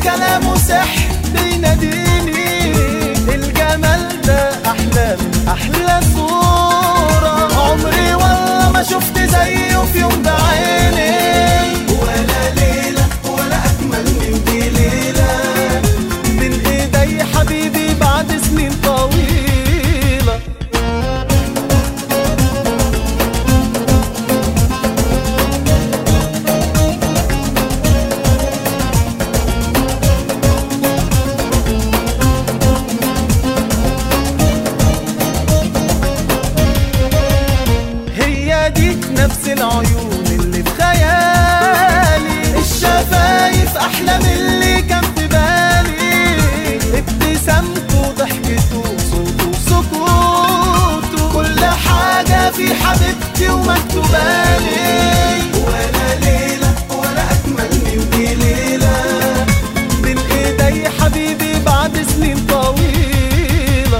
كلامه سحر بيناديني الجمال ده احلى من احلى صورة عمري والله ما شفت زيه في يوم بعيني ولا ليلة ولا اجمل من دي ليلة من ايدي حبيبي بعد سنين طويلة هي دي نفس العيون اللي في خيالي الشفايف احلى من اللي كان في بالي ابتسامته ضحكته صوته سكوته كل حاجة في حبيبتي ومكتوبالي ولا ليلة ولا أجمل من دي ليلة من إيدي حبيبي بعد سنين طويلة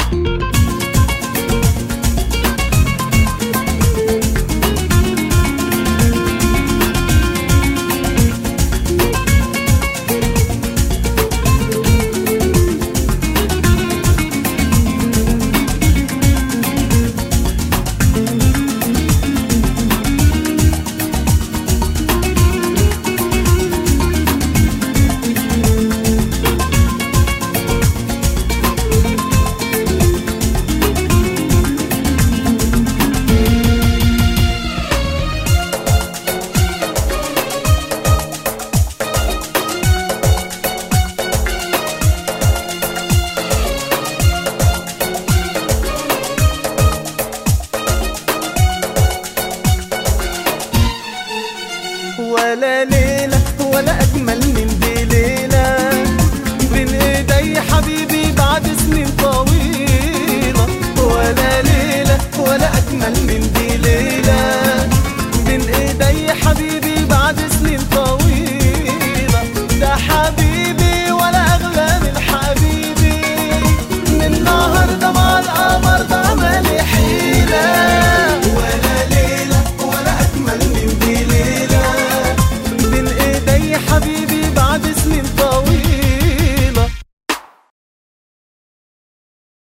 ولا ليلة ولا أجمل من دي ليلة بين إيدي حبيبي بعد سنين طويلة ولا ليلة ولا أجمل من دي ليلة بين إيدي حبيبي بعد سنين طويلة ده حبيبي ولا أغلى من حبيبي من النهاردة مع القمر ده مالي حيلة ولا ليلة ولا أجمل من دي ليلة بين ايدي حبيبي